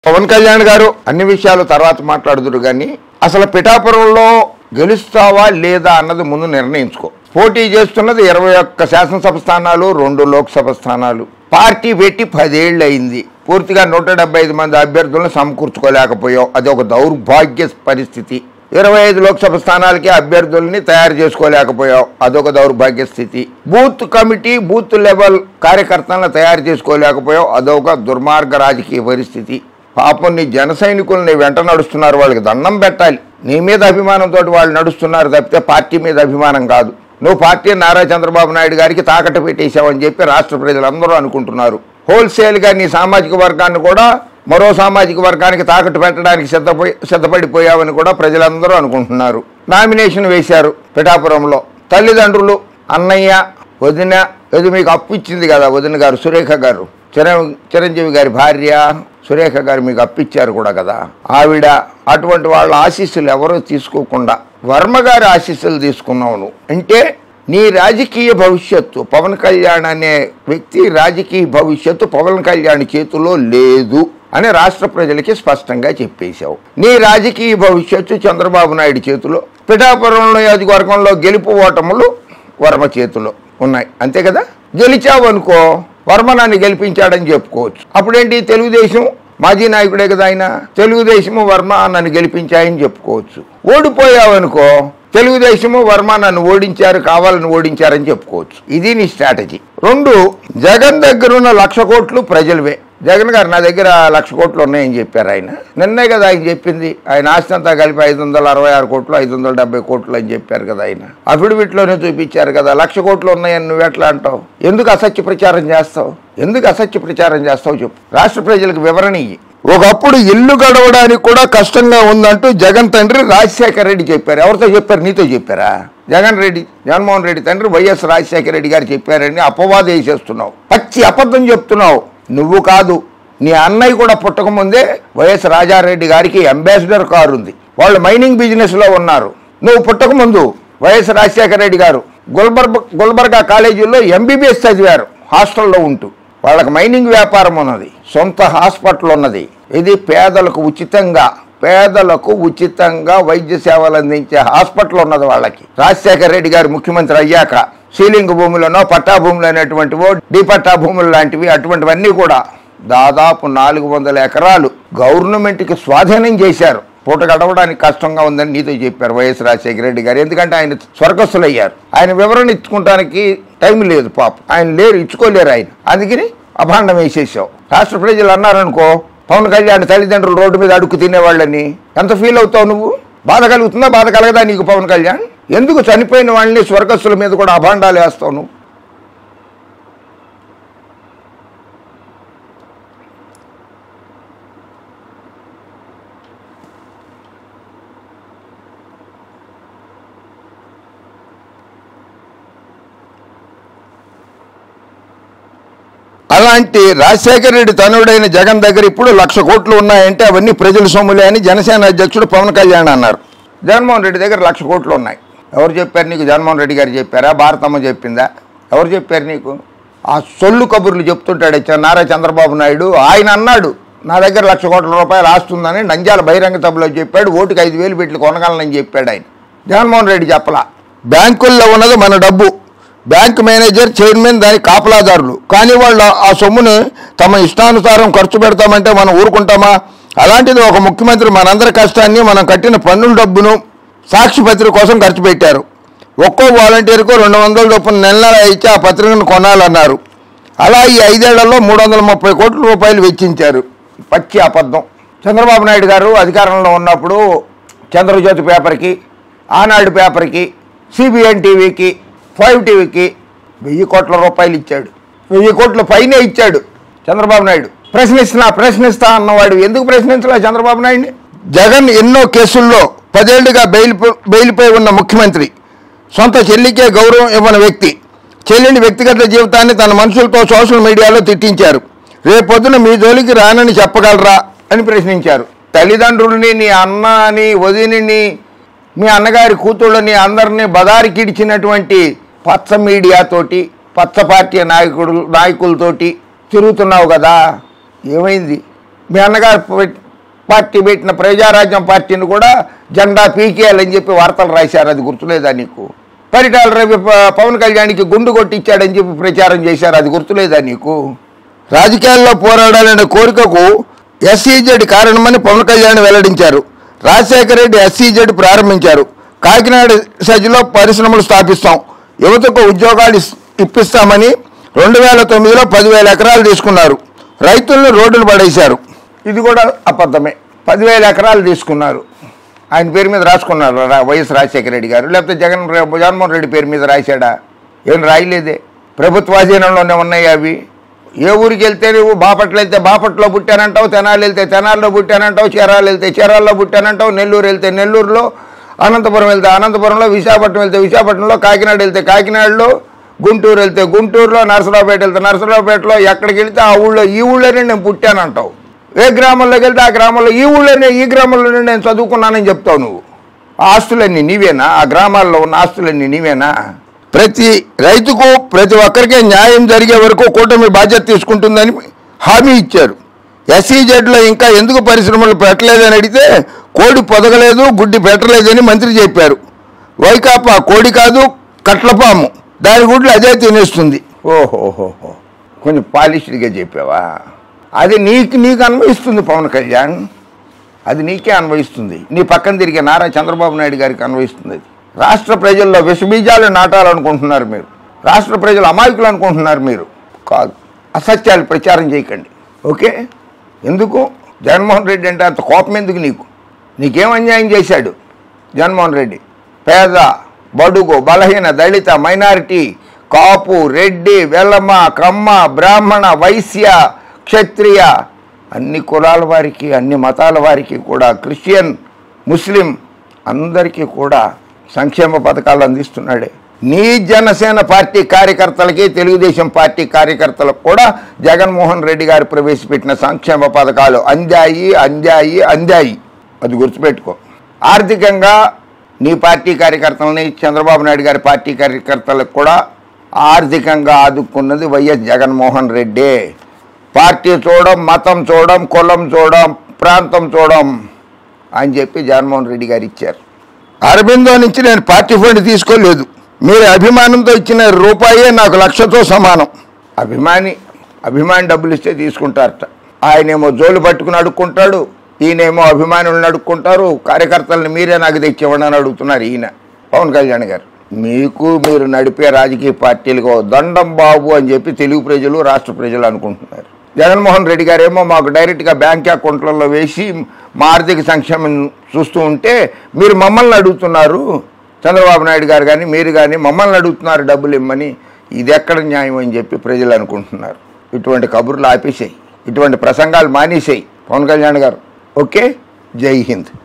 పవన్ కళ్యాణ్ గారు అన్ని విషయాలు తర్వాత మాట్లాడుదురు కానీ అసలు పిఠాపురంలో గెలుస్తావా లేదా అన్నది ముందు నిర్ణయించుకో పోటీ చేస్తున్నది ఇరవై ఒక్క శాసనసభ స్థానాలు రెండు లోక్సభ స్థానాలు పార్టీ పెట్టి పదేళ్ళు అయింది పూర్తిగా నూట డెబ్బై ఐదు మంది అభ్యర్థులను సమకూర్చుకోలేకపోయావు అది ఒక దౌర్భాగ్య పరిస్థితి ఇరవై ఐదు లోక్సభ స్థానాలకి అభ్యర్థుల్ని తయారు చేసుకోలేకపోయావు అదొక దౌర్భాగ్య స్థితి బూత్ కమిటీ బూత్ లెవెల్ కార్యకర్తలను తయారు చేసుకోలేకపోయావు అదొక దుర్మార్గ రాజకీయ పరిస్థితి పాపం నీ జన సైనికుల్ని వెంట నడుస్తున్నారు వాళ్ళకి దండం పెట్టాలి నీ మీద అభిమానంతో వాళ్ళు నడుస్తున్నారు తప్పితే పార్టీ మీద అభిమానం కాదు నువ్వు పార్టీ నారా చంద్రబాబు నాయుడు గారికి తాకట్టు పెట్టేశావని చెప్పి రాష్ట్ర ప్రజలందరూ అనుకుంటున్నారు హోల్సేల్గా నీ సామాజిక వర్గాన్ని కూడా మరో సామాజిక వర్గానికి తాకట్టు పెట్టడానికి సిద్ధపోయి సిద్ధపడిపోయావని కూడా ప్రజలందరూ అనుకుంటున్నారు నామినేషన్ వేశారు పిఠాపురంలో తల్లిదండ్రులు అన్నయ్య వదిన ఇది మీకు అప్పు ఇచ్చింది కదా వదిన గారు సురేఖ గారు చిరం చిరంజీవి గారి భార్య సురేఖ గారు మీకు అప్పిచ్చారు కూడా కదా ఆవిడ అటువంటి వాళ్ళ ఆశీస్సులు ఎవరూ తీసుకోకుండా వర్మ గారి ఆశీస్సులు తీసుకున్నావు నువ్వు అంటే నీ రాజకీయ భవిష్యత్తు పవన్ కళ్యాణ్ అనే వ్యక్తి రాజకీయ భవిష్యత్తు పవన్ కళ్యాణ్ చేతిలో లేదు అని రాష్ట్ర ప్రజలకి స్పష్టంగా చెప్పేశావు నీ రాజకీయ భవిష్యత్తు చంద్రబాబు నాయుడు చేతిలో పిఠాపురం నియోజకవర్గంలో గెలుపు ఓటములు వర్మ చేతిలో ఉన్నాయి అంతే కదా గెలిచావు అనుకో వర్మ నన్ను గెలిపించాడని చెప్పుకోవచ్చు అప్పుడేంటి తెలుగుదేశం మాజీ నాయకుడే కదా ఆయన తెలుగుదేశము వర్మ నన్ను గెలిపించాయని చెప్పుకోవచ్చు ఓడిపోయావనుకో తెలుగుదేశము వర్మ నన్ను ఓడించారు కావాలని ఓడించారని చెప్పుకోవచ్చు ఇది నీ స్ట్రాటజీ రెండు జగన్ దగ్గర ఉన్న లక్ష కోట్లు ప్రజలవే జగన్ గారు నా దగ్గర లక్ష కోట్లు ఉన్నాయని చెప్పారు ఆయన నిన్నే కదా ఆయన చెప్పింది ఆయన ఆస్తి అంతా కలిపి ఐదు వందల అరవై ఆరు కోట్లు ఐదు వందల డెబ్బై కోట్లు అని చెప్పారు కదా ఆయన అఫిడవిట్లోనే చూపించారు కదా లక్ష కోట్లు ఉన్నాయని నువ్వు ఎట్లా అంటావు ఎందుకు అసత్య ప్రచారం చేస్తావు ఎందుకు అసత్య ప్రచారం చేస్తావు చెప్పు రాష్ట్ర ప్రజలకు వివరణ ఇయ్యి ఒకప్పుడు ఇల్లు గడవడానికి కూడా కష్టంగా ఉందంటూ జగన్ తండ్రి రాజశేఖర రెడ్డి చెప్పారు ఎవరితో చెప్పారు నీతో చెప్పారా జగన్ రెడ్డి జగన్మోహన్ రెడ్డి తండ్రి వైఎస్ రాజశేఖర రెడ్డి గారు చెప్పారని అపవాదం వేసేస్తున్నావు పచ్చి అబద్ధం చెప్తున్నావు నువ్వు కాదు నీ అన్నయ్య కూడా పుట్టకముందే వైఎస్ రాజారెడ్డి గారికి అంబాసిడర్ కారు ఉంది వాళ్ళు మైనింగ్ బిజినెస్లో ఉన్నారు నువ్వు పుట్టకముందు వైఎస్ రాజశేఖర రెడ్డి గారు గుల్బర్గ గుల్బర్గా కాలేజీలో ఎంబీబీఎస్ చదివారు హాస్టల్లో ఉంటూ వాళ్ళకి మైనింగ్ వ్యాపారం ఉన్నది సొంత హాస్పిటల్ ఉన్నది ఇది పేదలకు ఉచితంగా పేదలకు ఉచితంగా వైద్య సేవలు అందించే హాస్పిటల్ ఉన్నది వాళ్ళకి రాజశేఖర రెడ్డి గారు ముఖ్యమంత్రి అయ్యాక సీలింగ్ భూములనో పట్టా భూములు అనేటువంటివో డి పట్టా భూములు లాంటివి అటువంటివన్నీ కూడా దాదాపు నాలుగు వందల ఎకరాలు గవర్నమెంట్కి స్వాధీనం చేశారు పూట గడవడానికి కష్టంగా ఉందని నీతో చెప్పారు వైఎస్ రాజశేఖర రెడ్డి గారు ఎందుకంటే ఆయన స్వర్గస్థులు అయ్యారు ఆయన వివరణ ఇచ్చుకుంటానికి టైం లేదు పాప ఆయన లేరు ఇచ్చుకోలేరు ఆయన అందుకని అభాండం వేసేసావు రాష్ట్ర ప్రజలు అన్నారనుకో పవన్ కళ్యాణ్ తల్లిదండ్రులు రోడ్డు మీద అడుక్కు తినేవాళ్ళని ఎంత ఫీల్ అవుతావు నువ్వు బాధ కలుగుతుందా బాధ కలగదా నీకు పవన్ కళ్యాణ్ ఎందుకు చనిపోయిన వాళ్ళని స్వర్గస్థుల మీద కూడా అభాండాలు వేస్తావు నువ్వు అలాంటి రాజశేఖర రెడ్డి తనుడైన జగన్ దగ్గర ఇప్పుడు లక్ష కోట్లు ఉన్నాయంటే అవన్నీ ప్రజల సొమ్ములే అని జనసేన అధ్యక్షుడు పవన్ కళ్యాణ్ అన్నారు జగన్మోహన్ రెడ్డి దగ్గర లక్ష కోట్లు ఉన్నాయి ఎవరు చెప్పారు నీకు జగన్మోహన్ రెడ్డి గారు చెప్పారా భారతమ్మ చెప్పిందా ఎవరు చెప్పారు నీకు ఆ సొల్లు కబుర్లు చెప్తుంటాడు చ- నారా చంద్రబాబు నాయుడు ఆయన అన్నాడు నా దగ్గర లక్ష కోట్ల రూపాయలు ఆస్తుందని నంద్యాల బహిరంగ సభలో చెప్పాడు ఓటుకి ఐదు వేలు పెట్టి కొనగలనని చెప్పాడు ఆయన జగన్మోహన్ రెడ్డి చెప్పలా బ్యాంకుల్లో ఉన్నది మన డబ్బు బ్యాంక్ మేనేజర్ చైర్మన్ దాని కాపలాదారులు కానీ వాళ్ళు ఆ సొమ్ముని తమ ఇష్టానుసారం ఖర్చు పెడతామంటే మనం ఊరుకుంటామా అలాంటిది ఒక ముఖ్యమంత్రి మనందరి కష్టాన్ని మనం కట్టిన పన్నుల డబ్బును సాక్షి పత్రిక కోసం ఖర్చు పెట్టారు ఒక్కో వాలంటీర్కు రెండు వందల చొప్పున నెల నెల ఇచ్చి ఆ పత్రికను కొనాలన్నారు అలా ఈ ఐదేళ్లలో మూడు వందల ముప్పై కోట్ల రూపాయలు వెచ్చించారు పచ్చి అబద్ధం చంద్రబాబు నాయుడు గారు అధికారంలో ఉన్నప్పుడు చంద్రజ్యోతి పేపర్కి ఆనాడు పేపర్కి సిబిఎన్ టీవీకి ఫైవ్ టీవీకి వెయ్యి కోట్ల రూపాయలు ఇచ్చాడు వెయ్యి కోట్ల పైనే ఇచ్చాడు చంద్రబాబు నాయుడు ప్రశ్నిస్తున్నా ప్రశ్నిస్తా అన్నవాడు ఎందుకు ప్రశ్నించలే చంద్రబాబు నాయుడిని జగన్ ఎన్నో కేసుల్లో పదేళ్లుగా బెయిల్ బెయిల్పై ఉన్న ముఖ్యమంత్రి సొంత చెల్లికే గౌరవం ఇవ్వని వ్యక్తి చెల్లిని వ్యక్తిగత జీవితాన్ని తన మనుషులతో సోషల్ మీడియాలో తిట్టించారు రేపొద్దున మీ జోలికి రానని చెప్పగలరా అని ప్రశ్నించారు తల్లిదండ్రుల్ని నీ అన్న అని వదిని మీ అన్నగారి కూతుళ్ళని అందరినీ బదారికిడిచినటువంటి పచ్చ మీడియాతోటి పచ్చ పార్టీ నాయకుడు నాయకులతోటి తిరుగుతున్నావు కదా ఏమైంది మీ అన్నగారు పెట్- పార్టీ పెట్టిన ప్రజారాజ్యం పార్టీని కూడా జెండా పీకేయాలని చెప్పి వార్తలు రాశారు అది గుర్తులేదా నీకు పరిటాల రవి ప- పవన్ కళ్యాణ్కి గుండు కొట్టించాడని చెప్పి ప్రచారం చేశారు అది గుర్తులేదా నీకు రాజకీయాల్లో పోరాడాలనే కోరికకు ఎస్సీజెడ్ కారణమని పవన్ కళ్యాణ్ వెల్లడించారు రాజశేఖర రెడ్డి ఎస్సీజెడ్ ప్రారంభించారు కాకినాడ సజ్జలో పరిశ్రమలు స్థాపిస్తాం యువతకు ఉద్యోగాలు ఇస్- ఇప్పిస్తామని రెండు వేల తొమ్మిదిలో పదివేల ఎకరాలు తీసుకున్నారు రైతులను రోడ్డును పడేశారు ఇది కూడా అబద్ధమే పదివేల ఎకరాలు తీసుకున్నారు ఆయన పేరు మీద రాసుకున్నారు రా- వైఎస్ రాజశేఖర రెడ్డి గారు లేకపోతే జగన్ జగన్మోహన్ రెడ్డి పేరు మీద రాశాడా ఏం రాయలేదే ప్రభుత్వాధీనంలోనే ఉన్నాయి అవి ఏ ఊరికి వెళ్తే నువ్వు బాపట్ల వెళ్తే బాపట్లో పుట్టానంటావు తెనాలి వెళ్తే తెనాల్లో పుట్టానంటావు చీరాలు వెళ్తే చీరాల్లో పుట్టానంటావు నెల్లూరు వెళ్తే నెల్లూరులో అనంతపురం వెళ్తే అనంతపురంలో విశాఖపట్నం వెళ్తే విశాఖపట్నంలో కాకినాడ వెళ్తే కాకినాడలో గుంటూరు వెళ్తే గుంటూరులో నరసరావుపేట వెళ్తే నరసరావుపేటలో ఎక్కడికి వెళ్తే ఆ ఊళ్ళో ఈ ఊళ్ళోనే నేను పుట్టానంటావు ఏ గ్రామంలోకి వెళ్తే ఆ గ్రామంలో ఈ ఊళ్ళోనే ఈ గ్రామంలోనే నేను చదువుకున్నానని చెప్తావు నువ్వు ఆ ఆస్తులన్నీ నీవేనా ఆ గ్రామాల్లో ఉన్న ఆస్తులన్నీ నీవేనా ప్రతి రైతుకు ప్రతి ఒక్కరికి న్యాయం జరిగే వరకు కూటమి బాధ్యత తీసుకుంటుందని హామీ ఇచ్చారు ఎస్సీజెడ్లో ఇంకా ఎందుకు పరిశ్రమలు పెట్టలేదని అడిగితే కోడి పొదగలేదు గుడ్డి పెట్టలేదని మంత్రి చెప్పారు వైకాపా కోడి కాదు కట్లపాము దాని గుడ్లు అదే తినేస్తుంది ఓహోహోహో కొంచెం పాలిష్డ్గా చెప్పావా అది నీకు నీకు అన్వయిస్తుంది పవన్ కళ్యాణ్ అది నీకే అన్వయిస్తుంది నీ పక్కన తిరిగే నారా చంద్రబాబు నాయుడు గారికి అన్వయిస్తుంది అది రాష్ట్ర ప్రజల్లో విషబీజాలు నాటాలనుకుంటున్నారు మీరు రాష్ట్ర ప్రజలు అమాయకులు అనుకుంటున్నారు మీరు కాదు అసత్యాలు ప్రచారం చేయకండి ఓకే ఎందుకు జగన్మోహన్ రెడ్డి అంటే అంత కోపం ఎందుకు నీకు నీకేం అన్యాయం చేశాడు జగన్మోహన్ రెడ్డి పేద బడుగు బలహీన దళిత మైనారిటీ కాపు రెడ్డి వెల్లమ్మ కమ్మ బ్రాహ్మణ వైశ్య క్షత్రియ అన్ని కులాల వారికి అన్ని మతాల వారికి కూడా క్రిస్టియన్ ముస్లిం అందరికీ కూడా సంక్షేమ పథకాలు అందిస్తున్నాడే నీ జనసేన పార్టీ కార్యకర్తలకి తెలుగుదేశం పార్టీ కార్యకర్తలకు కూడా జగన్మోహన్ రెడ్డి గారు ప్రవేశపెట్టిన సంక్షేమ పథకాలు అందాయి అందాయి అందాయి అది గుర్తుపెట్టుకో ఆర్థికంగా నీ పార్టీ కార్యకర్తలని చంద్రబాబు నాయుడు గారి పార్టీ కార్యకర్తలకు కూడా ఆర్థికంగా ఆదుకున్నది వైఎస్ జగన్మోహన్ రెడ్డి పార్టీ చూడడం మతం చూడడం కులం చూడడం ప్రాంతం చూడడం అని చెప్పి జగన్మోహన్ రెడ్డి గారు ఇచ్చారు అరబిందో నుంచి నేను పార్టీ ఫండ్ తీసుకోలేదు మీరు అభిమానంతో ఇచ్చిన రూపాయే నాకు లక్షతో సమానం అభిమాని అభిమాని డబ్బులు ఇస్తే తీసుకుంటారట ఆయనేమో జోలు పట్టుకుని అడుక్కుంటాడు ఈయనేమో అభిమానులను అడుక్కుంటారు కార్యకర్తలను మీరే నాకు తెచ్చివ్వండి అని అడుగుతున్నారు ఈయన పవన్ కళ్యాణ్ గారు మీకు మీరు నడిపే రాజకీయ పార్టీలకు దండం బాబు అని చెప్పి తెలుగు ప్రజలు రాష్ట్ర ప్రజలు అనుకుంటున్నారు జగన్మోహన్ రెడ్డి గారు ఏమో మాకు డైరెక్ట్గా బ్యాంక్ అకౌంట్లలో వేసి మా ఆర్థిక సంక్షేమం చూస్తూ ఉంటే మీరు మమ్మల్ని అడుగుతున్నారు చంద్రబాబు నాయుడు గారు కానీ మీరు కానీ మమ్మల్ని అడుగుతున్నారు డబ్బులు ఇమ్మని ఇది ఎక్కడ న్యాయం అని చెప్పి ప్రజలు అనుకుంటున్నారు ఇటువంటి కబుర్లు ఆపేసాయి ఇటువంటి ప్రసంగాలు మానేసాయి పవన్ కళ్యాణ్ గారు ఓకే జై హింద్